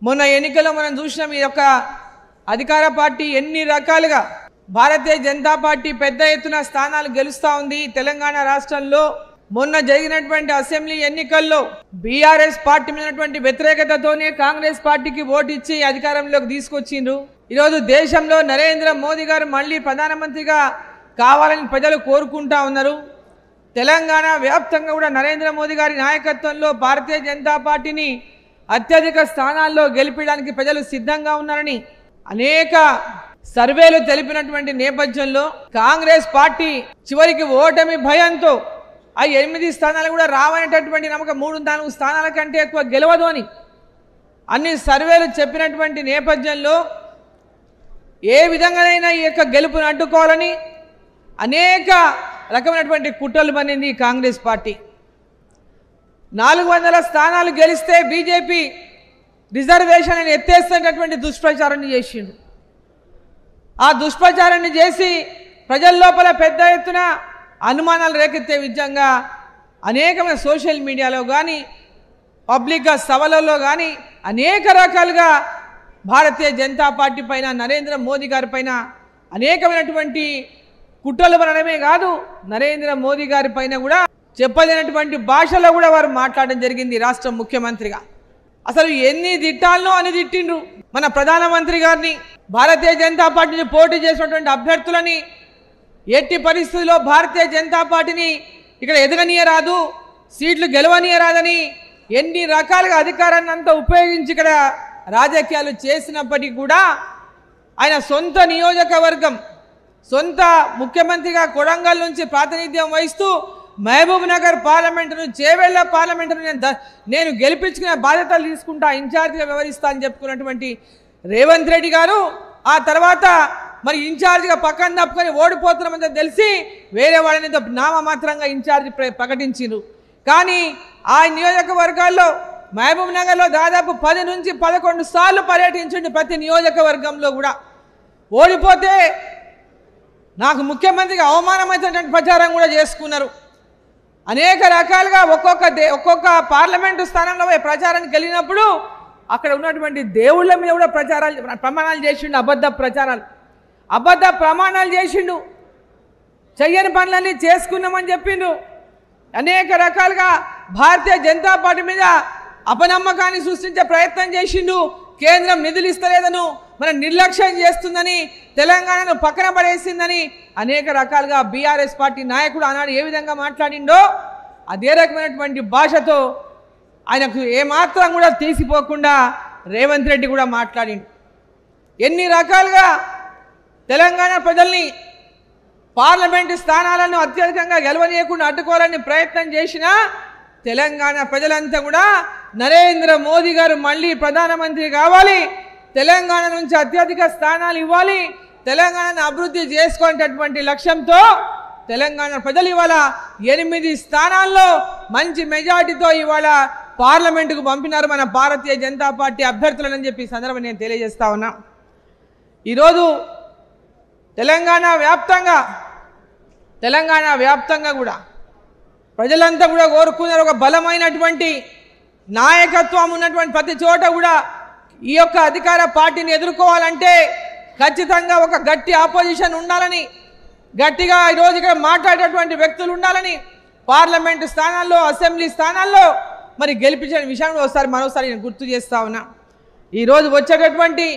మొన్న ఎన్నికల్లో మనం చూసినాం ఈ యొక్క అధికార పార్టీ ఎన్ని రకాలుగా భారతీయ జనతా పార్టీ పెద్ద ఎత్తున స్థానాలు గెలుస్తూ ఉంది తెలంగాణ రాష్ట్రంలో మొన్న జరిగినటువంటి అసెంబ్లీ ఎన్నికల్లో బీఆర్ఎస్ పార్టీ మీద ఉన్నటువంటి వ్యతిరేకతతోనే కాంగ్రెస్ పార్టీకి ఓటు ఇచ్చి అధికారంలోకి తీసుకొచ్చిండ్రు ఈరోజు దేశంలో నరేంద్ర మోదీ గారు మళ్ళీ ప్రధానమంత్రిగా కావాలని ప్రజలు కోరుకుంటా ఉన్నారు తెలంగాణ వ్యాప్తంగా కూడా నరేంద్ర మోదీ గారి నాయకత్వంలో భారతీయ జనతా పార్టీని అత్యధిక స్థానాల్లో గెలిపించడానికి ప్రజలు సిద్ధంగా ఉన్నారని అనేక సర్వేలు తెలిపినటువంటి నేపథ్యంలో కాంగ్రెస్ పార్టీ చివరికి ఓటమి భయంతో ఆ ఎనిమిది స్థానాలు కూడా రావనేటటువంటి నమ్మకం మూడు నాలుగు స్థానాల కంటే ఎక్కువ గెలవదు అని అన్ని సర్వేలు చెప్పినటువంటి నేపథ్యంలో ఏ విధంగానైనా ఈ యొక్క గెలుపును అడ్డుకోవాలని అనేక రకమైనటువంటి కుట్రలు పనింది ఈ కాంగ్రెస్ పార్టీ నాలుగు వందల స్థానాలు గెలిస్తే బీజేపీ రిజర్వేషన్ అని ఎత్తేస్తున్నటువంటి దుష్ప్రచారాన్ని చేసిండు ఆ దుష్ప్రచారాన్ని చేసి ప్రజల లోపల పెద్ద ఎత్తున అనుమానాలు రేకెత్తే విధంగా అనేకమైన సోషల్ మీడియాలో కానీ పబ్లిక్గా సభలలో కానీ అనేక రకాలుగా భారతీయ జనతా పార్టీ పైన నరేంద్ర మోదీ గారి పైన అనేకమైనటువంటి కుట్రలు పడడమే కాదు నరేంద్ర మోదీ గారి పైన కూడా చెప్పలేనటువంటి భాషలో కూడా వారు మాట్లాడడం జరిగింది రాష్ట్ర ముఖ్యమంత్రిగా అసలు ఎన్ని తిట్టాలనో అని తిట్టిండ్రు మన ప్రధానమంత్రి గారిని భారతీయ జనతా పార్టీ నుంచి పోటీ చేసినటువంటి అభ్యర్థులని ఎట్టి పరిస్థితుల్లో భారతీయ జనతా పార్టీని ఇక్కడ ఎదగనీయరాదు సీట్లు గెలవనీయరాదని ఎన్ని రకాలుగా అధికారాన్ని అంతా ఉపయోగించి ఇక్కడ రాజకీయాలు చేసినప్పటికీ కూడా ఆయన సొంత నియోజకవర్గం సొంత ముఖ్యమంత్రిగా కొడంగల్ నుంచి ప్రాతినిధ్యం వహిస్తూ మహబూబ్ నగర్ పార్లమెంటును చేవెళ్ల పార్లమెంటును నేను ద- నేను గెలిపించుకునే బాధ్యతలు తీసుకుంటా ఇన్ఛార్జిగా వ్యవహరిస్తా అని చెప్పుకున్నటువంటి రేవంత్ రెడ్డి గారు ఆ తర్వాత మరి ఇన్ఛార్జిగా పక్కన తప్పుకొని ఓడిపోతున్నామని తెలిసి వేరే వాళ్ళని తో నామమాత్రంగా ఇన్ఛార్జి ప్ర- ప్రకటించిండ్రు కానీ ఆ నియోజకవర్గాల్లో మహబూబ్ నగర్లో దాదాపు పది నుంచి పదకొండు సార్లు పర్యటించండి ప్రతి నియోజకవర్గంలో కూడా ఓడిపోతే నాకు ముఖ్యమంత్రిగా అవమానమైనటువంటి ప్రచారం కూడా చేసుకున్నారు అనేక రకాలుగా ఒక్కొక్క దే ఒక్కొక్క పార్లమెంటు స్థానంలో పోయి ప్రచారానికి వెళ్ళినప్పుడు అక్కడ ఉన్నటువంటి దేవుళ్ళ మీద కూడా ప్రచారాలు ప్రమాణాలు చేసిండు అబద్ధ ప్రచారాలు అబద్ధ ప్రమాణాలు చేసిండు చెయ్యని పనులన్నీ చేసుకున్నామని చెప్పిండు అనేక రకాలుగా భారతీయ జనతా పార్టీ మీద అపనమ్మకాన్ని సృష్టించే ప్రయత్నం చేసిండు కేంద్రం నిధులు ఇస్తలేదను మన నిర్లక్ష్యం చేస్తుందని తెలంగాణను పక్కన పడేసిందని అనేక రకాలుగా బీఆర్ఎస్ పార్టీ నాయకుడు ఆనాడు ఏ విధంగా మాట్లాడిండో అదే రకమైనటువంటి భాషతో ఆయనకు ఏమాత్రం కూడా తీసిపోకుండా రేవంత్ రెడ్డి కూడా మాట్లాడిండు ఎన్ని రకాలుగా తెలంగాణ ప్రజల్ని పార్లమెంటు స్థానాలను అత్యధికంగా గెలవనీయకుండా అడ్డుకోవాలని ప్రయత్నం చేసినా తెలంగాణ ప్రజలంతా కూడా నరేంద్ర మోదీ గారు మళ్ళీ ప్రధానమంత్రి కావాలి తెలంగాణ నుంచి అత్యధిక స్థానాలు ఇవ్వాలి తెలంగాణను అభివృద్ధి చేసుకునేటటువంటి లక్ష్యంతో తెలంగాణ ప్రజలు ఇవాళ ఎనిమిది స్థానాల్లో మంచి మెజార్టీతో ఇవాళ పార్లమెంటుకు పంపినారు మన భారతీయ జనతా పార్టీ అభ్యర్థులని చెప్పి ఈ సందర్భంగా నేను తెలియజేస్తా ఉన్నా ఈరోజు తెలంగాణ వ్యాప్తంగా తెలంగాణ వ్యాప్తంగా కూడా ప్రజలంతా కూడా కోరుకున్నారు ఒక బలమైనటువంటి నాయకత్వం ఉన్నటువంటి ప్రతి చోట కూడా ఈ యొక్క అధికార పార్టీని ఎదుర్కోవాలంటే ఖచ్చితంగా ఒక గట్టి ఆపోజిషన్ ఉండాలని గట్టిగా ఈరోజు ఇక్కడ మాట్లాడేటువంటి వ్యక్తులు ఉండాలని పార్లమెంటు స్థానాల్లో అసెంబ్లీ స్థానాల్లో మరి గెలిపించిన విషయాన్ని ఒకసారి మరోసారి నేను గుర్తు చేస్తా ఉన్నా ఈరోజు వచ్చేటటువంటి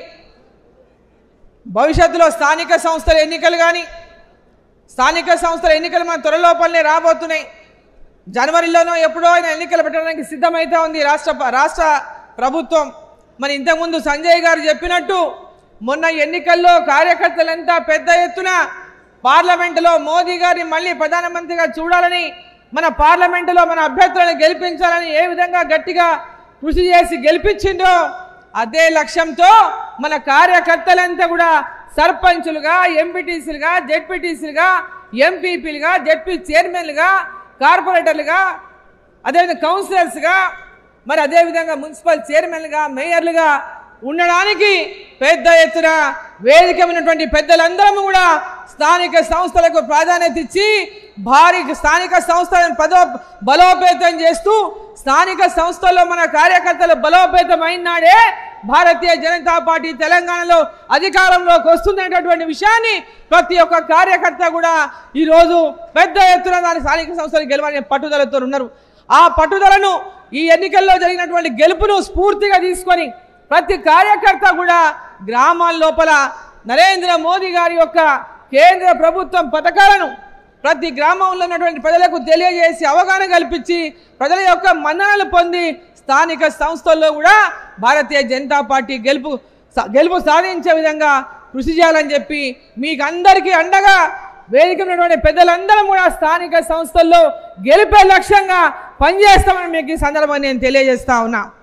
భవిష్యత్తులో స్థానిక సంస్థల ఎన్నికలు కానీ స్థానిక సంస్థల ఎన్నికలు మన త్వరలోపలనే రాబోతున్నాయి జనవరిలోనో ఎప్పుడో ఆయన ఎన్నికలు పెట్టడానికి సిద్ధమైతే ఉంది రాష్ట్ర రాష్ట్ర ప్రభుత్వం మరి ఇంతకుముందు సంజయ్ గారు చెప్పినట్టు మొన్న ఎన్నికల్లో కార్యకర్తలంతా పెద్ద ఎత్తున పార్లమెంటులో మోదీ గారిని మళ్ళీ ప్రధానమంత్రిగా చూడాలని మన పార్లమెంటులో మన అభ్యర్థులను గెలిపించాలని ఏ విధంగా గట్టిగా కృషి చేసి గెలిపించిందో అదే లక్ష్యంతో మన కార్యకర్తలంతా కూడా సర్పంచులుగా ఎంపీటీసీలుగా జెడ్పీటీసీలుగా ఎంపీపీలుగా జెడ్పీ చైర్మన్లుగా కార్పొరేటర్లుగా అదేవిధంగా కౌన్సిలర్స్గా మరి అదేవిధంగా మున్సిపల్ చైర్మన్లుగా మేయర్లుగా ఉండడానికి పెద్ద ఎత్తున వేదిక ఉన్నటువంటి పెద్దలందరము కూడా స్థానిక సంస్థలకు ప్రాధాన్యత ఇచ్చి భారీ స్థానిక సంస్థలను పదో బలోపేతం చేస్తూ స్థానిక సంస్థల్లో మన కార్యకర్తలు బలోపేతం అయినాడే భారతీయ జనతా పార్టీ తెలంగాణలో అధికారంలోకి వస్తుందనేటటువంటి విషయాన్ని ప్రతి ఒక్క కార్యకర్త కూడా ఈరోజు పెద్ద ఎత్తున దాని స్థానిక సంస్థలు గెలవనే పట్టుదలతో ఉన్నారు ఆ పట్టుదలను ఈ ఎన్నికల్లో జరిగినటువంటి గెలుపును స్ఫూర్తిగా తీసుకొని ప్రతి కార్యకర్త కూడా గ్రామాల లోపల నరేంద్ర మోదీ గారి యొక్క కేంద్ర ప్రభుత్వం పథకాలను ప్రతి గ్రామంలో ఉన్నటువంటి ప్రజలకు తెలియజేసి అవగాహన కల్పించి ప్రజల యొక్క మన్ననలు పొంది స్థానిక సంస్థల్లో కూడా భారతీయ జనతా పార్టీ గెలుపు స- గెలుపు సాధించే విధంగా కృషి చేయాలని చెప్పి మీకు అందరికీ అండగా వేదిక ఉన్నటువంటి పెద్దలందరం కూడా స్థానిక సంస్థల్లో గెలిపే లక్ష్యంగా పనిచేస్తామని మీకు ఈ సందర్భంగా నేను తెలియజేస్తా ఉన్నా